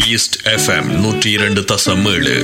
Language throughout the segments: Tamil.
ஈஸ்ட் எஃப்எம் நூற்றி இரண்டு தசம் ஏழு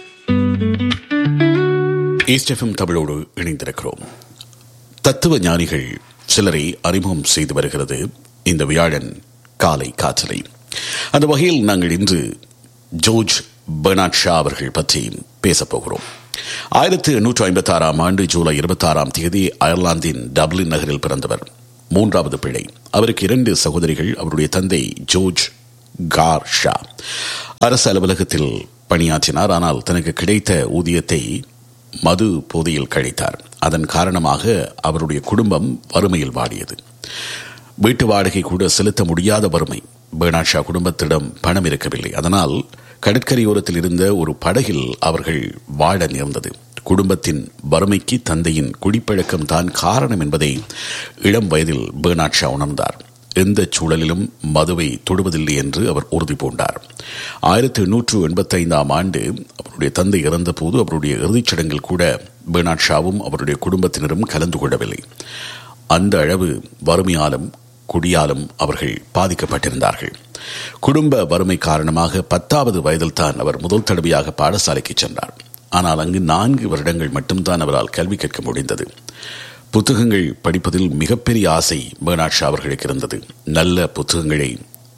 ஈஸ்ட் எஃப்எம் தமிழோடு இணைந்திருக்கிறோம் தத்துவ ஞானிகள் சிலரை அறிமுகம் செய்து வருகிறது இந்த வியாழன் காலை காற்றலை அந்த வகையில் நாங்கள் இன்று ஜோர்ஜ் பெர்னாட் ஷா அவர்கள் பற்றி பேசப் போகிறோம் ஆயிரத்தி எண்ணூற்று ஐம்பத்தி ஆறாம் ஆண்டு ஜூலை இருபத்தி ஆறாம் தேதி அயர்லாந்தின் டப்ளின் நகரில் பிறந்தவர் மூன்றாவது பிள்ளை அவருக்கு இரண்டு சகோதரிகள் அவருடைய தந்தை ஜோர்ஜ் கார் ஷா அரசு அலுவலகத்தில் பணியாற்றினார் ஆனால் தனக்கு கிடைத்த ஊதியத்தை மது போதையில் கழித்தார் அதன் காரணமாக அவருடைய குடும்பம் வறுமையில் வாடியது வீட்டு வாடகை கூட செலுத்த முடியாத வறுமை பேர்னாட் ஷா குடும்பத்திடம் பணம் இருக்கவில்லை அதனால் கடற்கரையோரத்தில் இருந்த ஒரு படகில் அவர்கள் வாழ நேர்ந்தது குடும்பத்தின் வறுமைக்கு தந்தையின் குடிப்பழக்கம் தான் காரணம் என்பதை இளம் வயதில் பேர்னாட் ஷா உணர்ந்தார் எந்த சூழலிலும் மதுவை தொடுவதில்லை என்று அவர் உறுதி பூண்டார் ஆயிரத்தி எண்ணூற்று எண்பத்தி ஐந்தாம் ஆண்டு அவருடைய தந்தை இறந்தபோது அவருடைய இறுதிச் சடங்கில் கூட பேர்னாட் ஷாவும் அவருடைய குடும்பத்தினரும் கலந்து கொள்ளவில்லை அந்த அளவு வறுமையாலும் குடியாலும் அவர்கள் பாதிக்கப்பட்டிருந்தார்கள் குடும்ப வறுமை காரணமாக பத்தாவது வயதில் தான் அவர் முதல் தடவையாக பாடசாலைக்கு சென்றார் ஆனால் அங்கு நான்கு வருடங்கள் மட்டும்தான் அவரால் கல்வி கற்க முடிந்தது புத்தகங்கள் படிப்பதில் மிகப்பெரிய ஆசை பேர்னாட் ஷா அவர்களுக்கு இருந்தது நல்ல புத்தகங்களை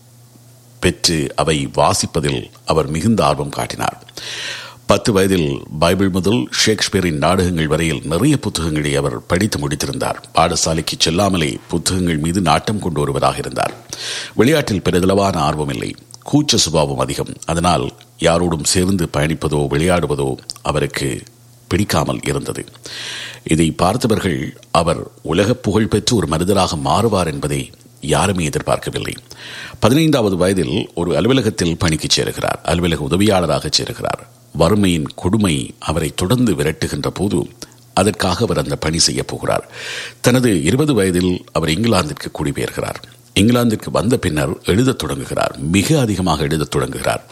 பெற்று அவை வாசிப்பதில் அவர் மிகுந்த ஆர்வம் காட்டினார் பத்து வயதில் பைபிள் முதல் ஷேக்ஸ்பியரின் நாடகங்கள் வரையில் நிறைய புத்தகங்களை அவர் படித்து முடித்திருந்தார் பாடசாலைக்கு செல்லாமலே புத்தகங்கள் மீது நாட்டம் கொண்டு வருவதாக இருந்தார் விளையாட்டில் பெரிதளவான ஆர்வம் இல்லை கூச்ச சுபாவம் அதிகம் அதனால் யாரோடும் சேர்ந்து பயணிப்பதோ விளையாடுவதோ அவருக்கு பிடிக்காமல் இருந்தது இதை பார்த்தவர்கள் அவர் உலக புகழ் பெற்று ஒரு மனிதராக மாறுவார் என்பதை யாருமே எதிர்பார்க்கவில்லை பதினைந்தாவது வயதில் ஒரு அலுவலகத்தில் பணிக்கு சேருகிறார் அலுவலக உதவியாளராக சேருகிறார் வறுமையின் கொடுமை அவரை தொடர்ந்து விரட்டுகின்ற போது அதற்காக அவர் அந்த பணி செய்ய போகிறார் தனது இருபது வயதில் அவர் இங்கிலாந்திற்கு குடிபெயர்கிறார் இங்கிலாந்திற்கு வந்த பின்னர் எழுதத் தொடங்குகிறார் மிக அதிகமாக எழுதத் தொடங்குகிறார்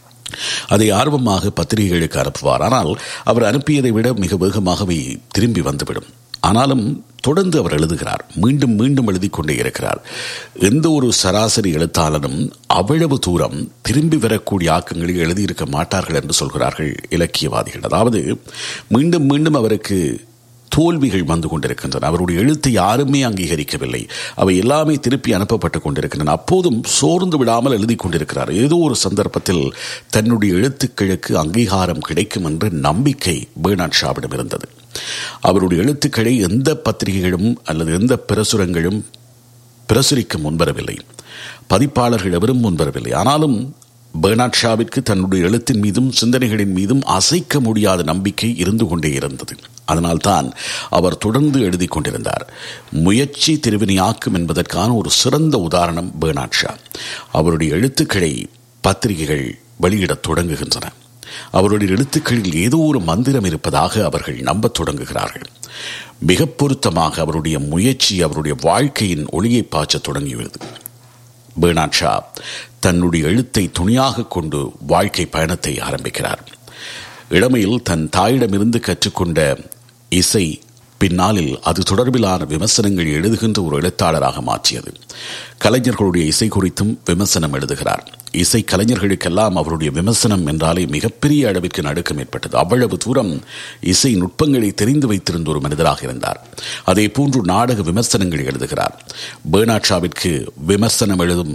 அதை ஆர்வமாக பத்திரிகைகளுக்கு அனுப்புவார் ஆனால் அவர் அனுப்பியதை விட மிக வேகமாகவே திரும்பி வந்துவிடும் ஆனாலும் தொடர்ந்து அவர் எழுதுகிறார் மீண்டும் மீண்டும் எழுதி கொண்டே இருக்கிறார் எந்த ஒரு சராசரி எழுத்தாளனும் அவ்வளவு தூரம் திரும்பி வரக்கூடிய ஆக்கங்களை எழுதியிருக்க மாட்டார்கள் என்று சொல்கிறார்கள் இலக்கியவாதிகள் அதாவது மீண்டும் மீண்டும் அவருக்கு தோல்விகள் வந்து கொண்டிருக்கின்றன அவருடைய எழுத்தை யாருமே அங்கீகரிக்கவில்லை அவை எல்லாமே திருப்பி அனுப்பப்பட்டு கொண்டிருக்கின்றன அப்போதும் சோர்ந்து விடாமல் எழுதி கொண்டிருக்கிறார் ஏதோ ஒரு சந்தர்ப்பத்தில் தன்னுடைய எழுத்துக்களுக்கு அங்கீகாரம் கிடைக்கும் என்ற நம்பிக்கை பேர்னாட் ஷாவிடம் இருந்தது அவருடைய எழுத்துக்களை எந்த பத்திரிகைகளும் அல்லது எந்த பிரசுரங்களும் பிரசுரிக்க முன்வரவில்லை பதிப்பாளர்கள் எவரும் முன்வரவில்லை ஆனாலும் பேர்னாட் ஷாவிற்கு தன்னுடைய எழுத்தின் மீதும் சிந்தனைகளின் மீதும் அசைக்க முடியாத நம்பிக்கை இருந்து கொண்டே இருந்தது அதனால்தான் அவர் தொடர்ந்து எழுதி கொண்டிருந்தார் முயற்சி திருவினையாக்கும் என்பதற்கான ஒரு சிறந்த உதாரணம் பேர்னாட் ஷா அவருடைய எழுத்துக்களை பத்திரிகைகள் வெளியிடத் தொடங்குகின்றன அவருடைய எழுத்துக்களில் ஏதோ ஒரு மந்திரம் இருப்பதாக அவர்கள் நம்பத் தொடங்குகிறார்கள் மிக பொருத்தமாக அவருடைய முயற்சி அவருடைய வாழ்க்கையின் ஒளியை பாய்ச்சத் தொடங்கியுள்ளது பேர்னாட் ஷா தன்னுடைய எழுத்தை துணியாக கொண்டு வாழ்க்கை பயணத்தை ஆரம்பிக்கிறார் இளமையில் தன் தாயிடமிருந்து கற்றுக்கொண்ட இசை பின்னாளில் அது தொடர்பிலான விமர்சனங்கள் எழுதுகின்ற ஒரு எழுத்தாளராக மாற்றியது கலைஞர்களுடைய இசை குறித்தும் விமர்சனம் எழுதுகிறார் இசை கலைஞர்களுக்கெல்லாம் அவருடைய விமர்சனம் என்றாலே மிகப்பெரிய அளவிற்கு நடுக்கம் ஏற்பட்டது அவ்வளவு தூரம் இசை நுட்பங்களை தெரிந்து வைத்திருந்த ஒரு மனிதராக இருந்தார் அதே போன்று நாடக விமர்சனங்கள் எழுதுகிறார் பேர்னாட் ஷாவிற்கு விமர்சனம் எழுதும்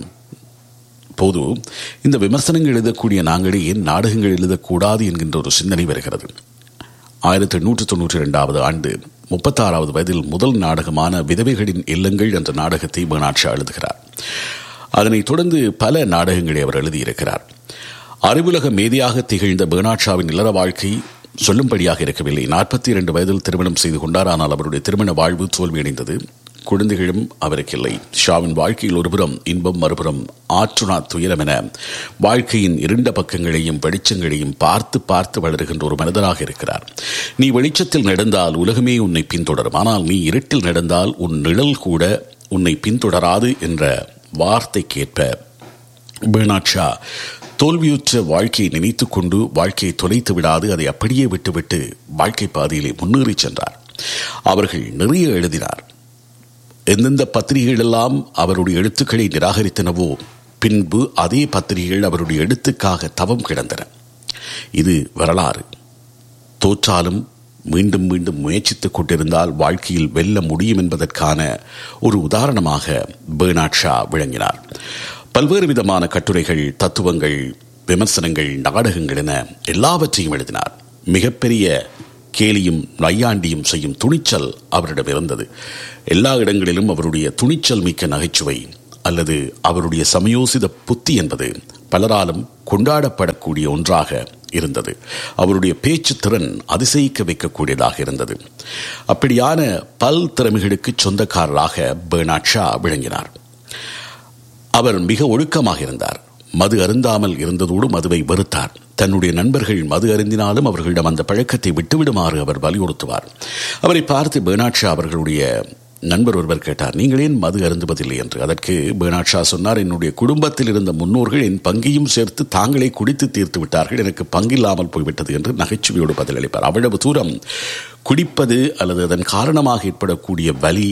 போது இந்த விமர்சனங்கள் எழுதக்கூடிய நாங்களே ஏன் நாடகங்கள் எழுதக்கூடாது என்கின்ற ஒரு சிந்தனை வருகிறது ஆயிரத்தி எண்ணூற்று தொன்னூற்றி இரண்டாவது ஆண்டு முப்பத்தாறாவது வயதில் முதல் நாடகமான விதவைகளின் இல்லங்கள் என்ற நாடகத்தை பேர்னாட்ஷா எழுதுகிறார் அதனைத் தொடர்ந்து பல நாடகங்களை அவர் எழுதியிருக்கிறார் அறிவுலக மேதியாக திகழ்ந்த பேர்னாட்ஷாவின் இல்லற வாழ்க்கை சொல்லும்படியாக இருக்கவில்லை நாற்பத்தி இரண்டு வயதில் திருமணம் செய்து கொண்டார் ஆனால் அவருடைய திருமண வாழ்வு தோல்வியடைந்தது குழந்தைகளும் அவருக்கு இல்லை ஷாவின் வாழ்க்கையில் ஒருபுறம் இன்பம் மறுபுறம் ஆற்றுணா துயரம் என வாழ்க்கையின் இருண்ட பக்கங்களையும் வெளிச்சங்களையும் பார்த்து பார்த்து வளருகின்ற ஒரு மனிதராக இருக்கிறார் நீ வெளிச்சத்தில் நடந்தால் உலகமே உன்னை பின்தொடரும் ஆனால் நீ இருட்டில் நடந்தால் உன் நிழல் கூட உன்னை பின்தொடராது என்ற வார்த்தைக்கேற்ப பேர்னாட் ஷா தோல்வியுற்ற வாழ்க்கையை நினைத்து கொண்டு வாழ்க்கையை தொலைத்து விடாது அதை அப்படியே விட்டுவிட்டு வாழ்க்கை பாதையிலே முன்னேறி சென்றார் அவர்கள் நிறைய எழுதினார் எந்தெந்த பத்திரிகைகளெல்லாம் அவருடைய எழுத்துக்களை நிராகரித்தனவோ பின்பு அதே பத்திரிகைகள் அவருடைய எழுத்துக்காக தவம் கிடந்தன இது வரலாறு தோற்றாலும் மீண்டும் மீண்டும் முயற்சித்துக் கொண்டிருந்தால் வாழ்க்கையில் வெல்ல முடியும் என்பதற்கான ஒரு உதாரணமாக பேர்னாட் ஷா விளங்கினார் பல்வேறு விதமான கட்டுரைகள் தத்துவங்கள் விமர்சனங்கள் நாடகங்கள் என எல்லாவற்றையும் எழுதினார் மிகப்பெரிய கேலியும் நையாண்டியும் செய்யும் துணிச்சல் அவரிடம் இருந்தது எல்லா இடங்களிலும் அவருடைய துணிச்சல் மிக்க நகைச்சுவை அல்லது அவருடைய சமயோசித புத்தி என்பது பலராலும் கொண்டாடப்படக்கூடிய ஒன்றாக இருந்தது அவருடைய பேச்சு திறன் அதிசயிக்க வைக்கக்கூடியதாக இருந்தது அப்படியான பல் திறமைகளுக்கு சொந்தக்காரராக பெர்னாட் ஷா விளங்கினார் அவர் மிக ஒழுக்கமாக இருந்தார் மது அருந்தாமல் இருந்ததோடு மதுவை வெறுத்தார் தன்னுடைய நண்பர்கள் மது அருந்தினாலும் அவர்களிடம் அந்த பழக்கத்தை விட்டுவிடுமாறு அவர் வலியுறுத்துவார் அவரை பார்த்து பெர்னாட்ஷா அவர்களுடைய நண்பர் ஒருவர் கேட்டார் நீங்கள் ஏன் மது அருந்துவதில்லை என்று அதற்கு பெர்னாட்ஷா சொன்னார் என்னுடைய குடும்பத்தில் இருந்த முன்னோர்கள் என் பங்கையும் சேர்த்து தாங்களே குடித்து தீர்த்து விட்டார்கள் எனக்கு பங்கில்லாமல் போய்விட்டது என்று நகைச்சுவையோடு பதிலளிப்பார் அவ்வளவு தூரம் குடிப்பது அல்லது அதன் காரணமாக ஏற்படக்கூடிய வலி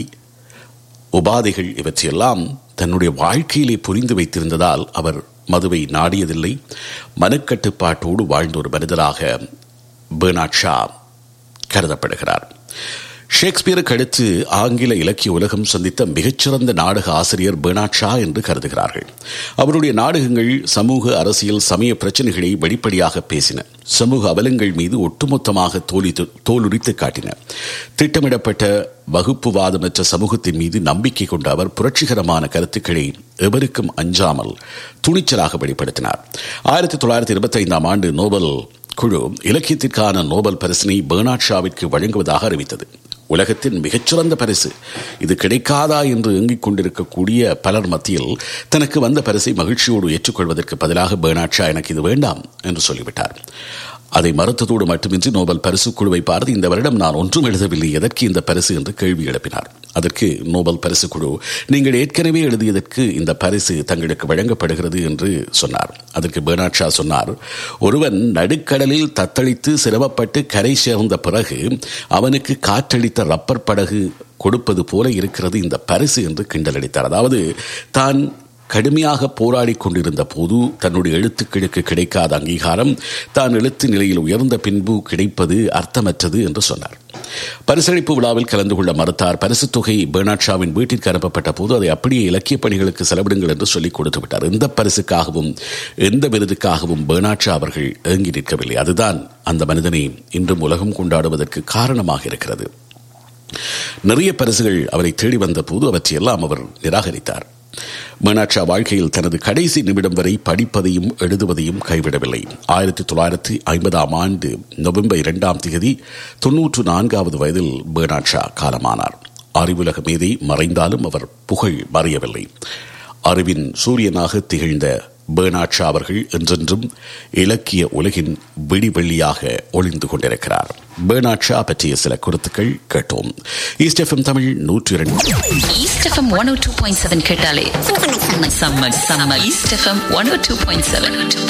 உபாதைகள் இவற்றையெல்லாம் தன்னுடைய வாழ்க்கையிலே புரிந்து வைத்திருந்ததால் அவர் மதுவை நாடியதில்லை மனக்கட்டுப்பாட்டோடு வாழ்ந்த ஒரு மனிதராக பெர்னாட் ஷா கருதப்படுகிறார் ஷேக்ஸ்பியருக்கு அடுத்து ஆங்கில இலக்கிய உலகம் சந்தித்த மிகச்சிறந்த நாடக ஆசிரியர் பெர்னாட் ஷா என்று கருதுகிறார்கள் அவருடைய நாடகங்கள் சமூக அரசியல் சமய பிரச்சனைகளை வெளிப்படையாக பேசின சமூக அவலங்கள் மீது ஒட்டுமொத்தமாக தோலி தோலுரித்து காட்டின திட்டமிடப்பட்ட வகுப்புவாதமற்ற சமூகத்தின் மீது நம்பிக்கை கொண்ட அவர் புரட்சிகரமான கருத்துக்களை எவருக்கும் அஞ்சாமல் துணிச்சலாக வெளிப்படுத்தினார் ஆயிரத்தி தொள்ளாயிரத்தி இருபத்தி ஐந்தாம் ஆண்டு நோபல் குழு இலக்கியத்திற்கான நோபல் பரிசினை பெர்னாட் ஷாவிற்கு வழங்குவதாக அறிவித்தது உலகத்தின் மிகச்சிறந்த பரிசு இது கிடைக்காதா என்று ஏங்கிக் கொண்டிருக்கக்கூடிய பலர் மத்தியில் தனக்கு வந்த பரிசை மகிழ்ச்சியோடு ஏற்றுக்கொள்வதற்கு பதிலாக பெர்னாட் ஷா எனக்கு இது வேண்டாம் என்று சொல்லிவிட்டார் அதை மறுத்ததோடு மட்டுமின்றி நோபல் பரிசு குழுவை பார்த்து இந்த வருடம் நான் ஒன்றும் எழுதவில்லை எதற்கு இந்த பரிசு என்று கேள்வி எழுப்பினார் அதற்கு நோபல் பரிசு குழு நீங்கள் ஏற்கனவே எழுதியதற்கு இந்த பரிசு தங்களுக்கு வழங்கப்படுகிறது என்று சொன்னார் அதற்கு பெர்னாட் ஷா சொன்னார் ஒருவன் நடுக்கடலில் தத்தளித்து சிரமப்பட்டு கரை சேர்ந்த பிறகு அவனுக்கு காற்றளித்த ரப்பர் படகு கொடுப்பது போல இருக்கிறது இந்த பரிசு என்று கிண்டல் அடித்தார் அதாவது தான் கடுமையாக போராடி கொண்டிருந்த போது தன்னுடைய எழுத்துக்களுக்கு கிடைக்காத அங்கீகாரம் தான் எழுத்து நிலையில் உயர்ந்த பின்பு கிடைப்பது அர்த்தமற்றது என்று சொன்னார் பரிசளிப்பு விழாவில் கலந்து கொள்ள மறுத்தார் பரிசு தொகை பெர்னாட் ஷாவின் வீட்டிற்கு அனுப்பப்பட்ட போது அதை அப்படியே இலக்கிய பணிகளுக்கு செலவிடுங்கள் என்று சொல்லிக் கொடுத்து விட்டார் எந்த பரிசுக்காகவும் எந்த விருதுக்காகவும் பெர்னாட் ஷா அவர்கள் ஏங்கி நிற்கவில்லை அதுதான் அந்த மனிதனை இன்றும் உலகம் கொண்டாடுவதற்கு காரணமாக இருக்கிறது நிறைய பரிசுகள் அவரை தேடி வந்த போது அவற்றையெல்லாம் அவர் நிராகரித்தார் மீனாட்சா வாழ்க்கையில் தனது கடைசி நிமிடம் வரை படிப்பதையும் எழுதுவதையும் கைவிடவில்லை ஆயிரத்தி தொள்ளாயிரத்தி ஐம்பதாம் ஆண்டு நவம்பர் இரண்டாம் தேதி தொன்னூற்று நான்காவது வயதில் மீனாட்சா காலமானார் அறிவுலக மீதை மறைந்தாலும் அவர் புகழ் மறையவில்லை அறிவின் சூரியனாக திகழ்ந்த பேர்னாட்ஷா அவர்கள் என்றென்றும் இலக்கிய உலகின் விடிவெள்ளியாக ஒளிந்து கொண்டிருக்கிறார் பேர்னாட்ஷா பற்றிய சில கருத்துக்கள் கேட்டோம் ஈஸ்ட் எஃப்எம் தமிழ் நூற்றி இரண்டு east FM one O two point seven கேட்டாலே செம்ம செம்ம east FM one O two point seven